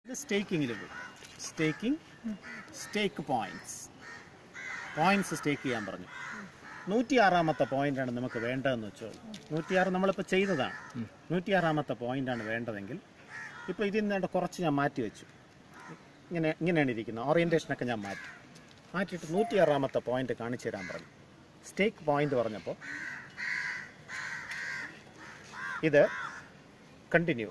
ഇത് സ്റ്റേക്കിങ്ങിൽ പോയി staking stake points points stake ചെയ്യാൻ പറഞ്ഞു നൂറ്റിയാറാമത്തെ പോയിന്റാണ് നമുക്ക് വേണ്ടതെന്ന് വെച്ചോളൂ നൂറ്റിയാറ് നമ്മളിപ്പോൾ ചെയ്തതാണ് നൂറ്റിയാറാമത്തെ പോയിന്റാണ് വേണ്ടതെങ്കിൽ ഇപ്പോൾ ഇതിൽ നിന്നാണ്ട് കുറച്ച് ഞാൻ മാറ്റി വെച്ചു ഇങ്ങനെ ഇങ്ങനെയാണ് ഇരിക്കുന്നത് ഓറിയൻറ്റേഷനൊക്കെ ഞാൻ മാറ്റി മാറ്റിയിട്ട് നൂറ്റിയാറാമത്തെ പോയിന്റ് കാണിച്ചു തരാൻ പറഞ്ഞു സ്റ്റേക്ക് പോയിന്റ് പറഞ്ഞപ്പോൾ ഇത് കണ്ടിന്യൂ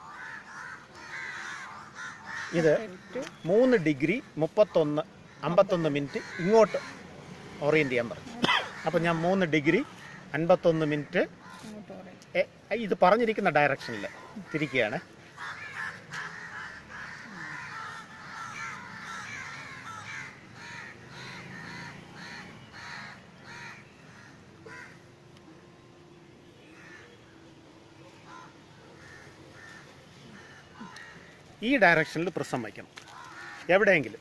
ഇത് മൂന്ന് ഡിഗ്രി മുപ്പത്തൊന്ന് അമ്പത്തൊന്ന് മിനിറ്റ് ഇങ്ങോട്ട് ഓറിയൻറ്റ് ചെയ്യാൻ പറഞ്ഞു അപ്പം ഞാൻ മൂന്ന് ഡിഗ്രി അൻപത്തൊന്ന് മിനിറ്റ് എ- ഇത് പറഞ്ഞിരിക്കുന്ന ഡയറക്ഷനിൽ തിരിക്കുകയാണ് ഈ ഡയറക്ഷനിൽ പ്രസം വയ്ക്കണം എവിടെയെങ്കിലും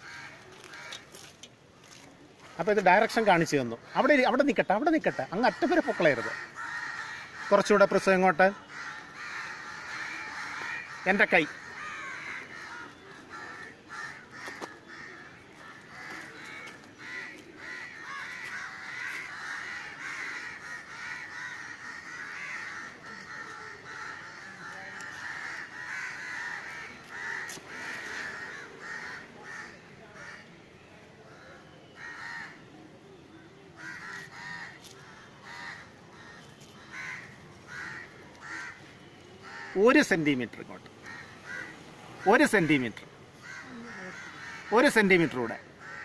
അപ്പോൾ ഇത് ഡയറക്ഷൻ കാണിച്ചു തന്നു അവിടെ ഇരി- അവിടെ നിൽക്കട്ടെ അവിടെ നിൽക്കട്ടെ അങ്ങ് അറ്റം വരെ പൊക്കളയരുത് കുറച്ചുകൂടെ പ്രസം ഇങ്ങോട്ട് എൻ്റെ കൈ ഒരു സെൻറ്റിമീറ്റർ ഇങ്ങോട്ട് ഒരു സെൻറ്റിമീറ്റർ ഒരു സെൻറ്റിമീറ്റർ കൂടെ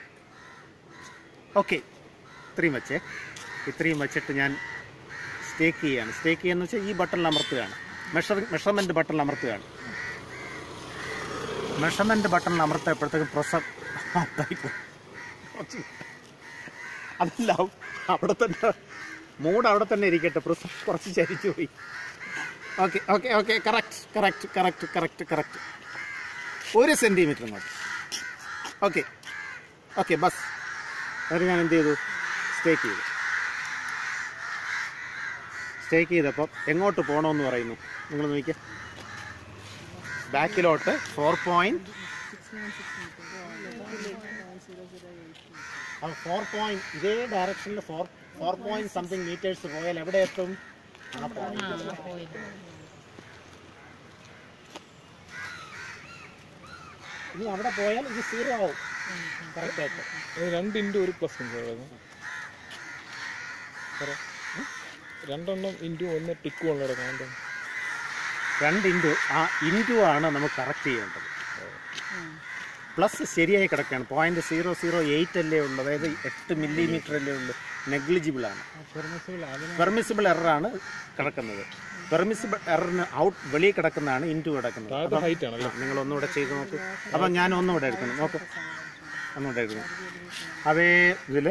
ഓക്കെ ഇത്രയും വെച്ചേ ഇത്രയും വെച്ചിട്ട് ഞാൻ സ്റ്റേക്ക് ചെയ്യാണ് സ്റ്റേക്ക് ചെയ്യാന്ന് വെച്ചാൽ ഈ ബട്ടണിൽ അമർത്തുകയാണ് മെഷർ മെഷർമെൻറ്റ് ബട്ടണിൽ അമർത്തുകയാണ് മെഷർമെൻറ്റ് ബട്ടണിൽ അമർത്തപ്പോഴത്തേക്കും പ്രസം കുറച്ച് അതല്ല അവിടെ തന്നെ മൂഡ് അവിടെ തന്നെ ഇരിക്കട്ടെ പ്രസം കുറച്ച് ചരിച്ചു പോയി okay okay okay correct correct correct correct correct ഒരു സെൻറ്റിമീറ്റർ ഇങ്ങോട്ട് ഓക്കെ ഓക്കെ ബസ് അത് ഞാൻ എന്ത് ചെയ്തു സ്റ്റേക്ക് ചെയ്തു സ്റ്റേക്ക് ചെയ്തപ്പോൾ എങ്ങോട്ട് പോകണമെന്ന് പറയുന്നു നിങ്ങൾ നോക്കിയ ബാക്കിലോട്ട് ഫോർ പോയിന്റ് ഫോർ പോയിന്റ് ഇതേ ഡയറക്ഷനിൽ four four point something metres പോയാൽ എവിടെ എത്തും ആ പോയിന്റ് ഇനി അവിടെ പോയാൽ ഇത് സീറോ ആവും കറക്റ്റ് ആയിട്ട് അത് രണ്ട് ഇൻറ്റു ഒരു പ്ലസ് ഉണ്ട് അതായത് പറ ഉം? രണ്ടെണ്ണം ഇൻറ്റു ഒന്ന് ടിക്ക് കൊണ്ട് കിടക്കണം എന്താ രണ്ട് ഇൻറ്റു ആ ഇൻറ്റു ആണ് നമുക്ക് കറക്റ്റ് ചെയ്യേണ്ടത് പ്ലസ് ശരിയായി കിടക്കുകയാണ് പോയിന്റ് സീറോ സീറോ എയ്റ്റ് അല്ലേ ഉള്ളൂ അതായത് എട്ട് മില്ലിമീറ്റർ അല്ലേ ഉള്ളൂ നെഗ്ലിജിബിൾ ആണ് പെർമിസിബിൾ എററാണ് കിടക്കുന്നത് പെർമിസിബിൾ എററിന് ഔട്ട് വെളിയിൽ കിടക്കുന്നതാണ് ഇൻറ്റു കിടക്കുന്നത് താഴത്തെ അപ്പം ഹൈറ്റ് ആണല്ലേ നിങ്ങൾ ഒന്നുകൂടെ ചെയ്ത് നോക്കൂ അപ്പം ഞാൻ ഒന്നുകൂടെ എടുക്കണം നോക്ക് ഒന്നുകൂടെ എടുക്കണം അതേ ഇതിൽ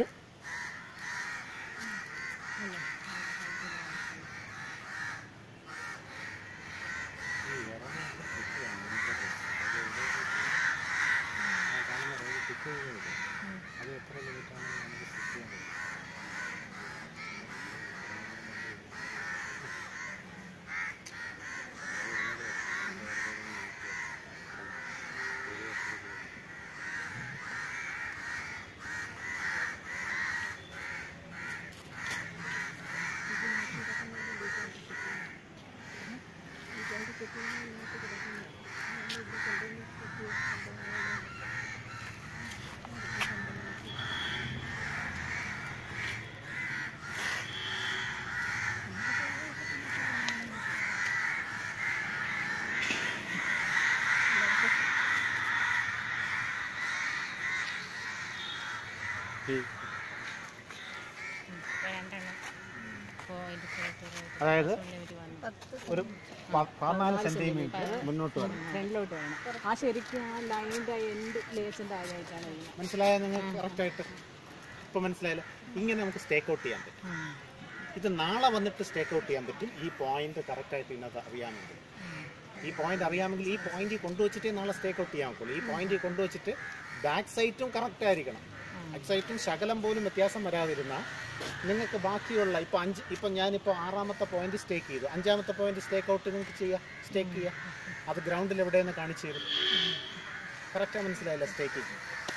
അതായത് ഒരു പ- പതിനാല് സെന്റിമീറ്റർ മുന്നോട്ട് വരണം ഫ്രണ്ടിലോട്ട് വേണം ആ ശരിക്കും ആ ലൈനിന്റെ എൻഡ് ലേസിന്റെ ആദ്യമായിട്ടാണ് വരുന്നത് മനസ്സിലായ നിങ്ങൾക്ക് കറക്റ്റായിട്ട് ഇപ്പോൾ മനസ്സിലായല്ലോ ഇങ്ങനെ നമുക്ക് സ്റ്റേക്ക് ഔട്ട് ചെയ്യാൻ പറ്റും ഇത് നാളെ വന്നിട്ട് സ്റ്റേക്ക് ഔട്ട് ചെയ്യാൻ പറ്റും ഈ പോയിന്റ് കറക്റ്റായിട്ട് ഇതിനകത്ത് അറിയാമെങ്കിൽ ഈ പോയിന്റ് അറിയാമെങ്കിൽ ഈ പോയിന്റിൽ കൊണ്ടുവച്ചിട്ടേ നാളെ സ്റ്റേക്ക് ഔട്ട് ചെയ്യാൻ ഒക്കുള്ളൂ ഈ പോയിന്റിൽ കൊണ്ടുവച്ചിട്ട് ബാക്ക് സൈറ്റും കറക്റ്റ് ആയിരിക്കണം ബാക്ക് സൈറ്റും ശകലം പോലും വ്യത്യാസം വരാതിരുന്നാൽ നിങ്ങൾക്ക് ബാക്കിയുള്ള ഇപ്പോൾ അഞ്ച് ഇപ്പം ഞാനിപ്പോൾ ആറാമത്തെ പോയിന്റ് സ്റ്റേക്ക് ചെയ്തു അഞ്ചാമത്തെ പോയിന്റ് സ്റ്റേക്ക് ഔട്ട് നിങ്ങൾക്ക് ചെയ്യാം സ്റ്റേക്ക് ചെയ്യാം അത് ഗ്രൗണ്ടിൽ എവിടെയെന്ന് കാണിച്ചു തരും കറക്റ്റാ മനസ്സിലായില്ല സ്റ്റേക്കിംഗ്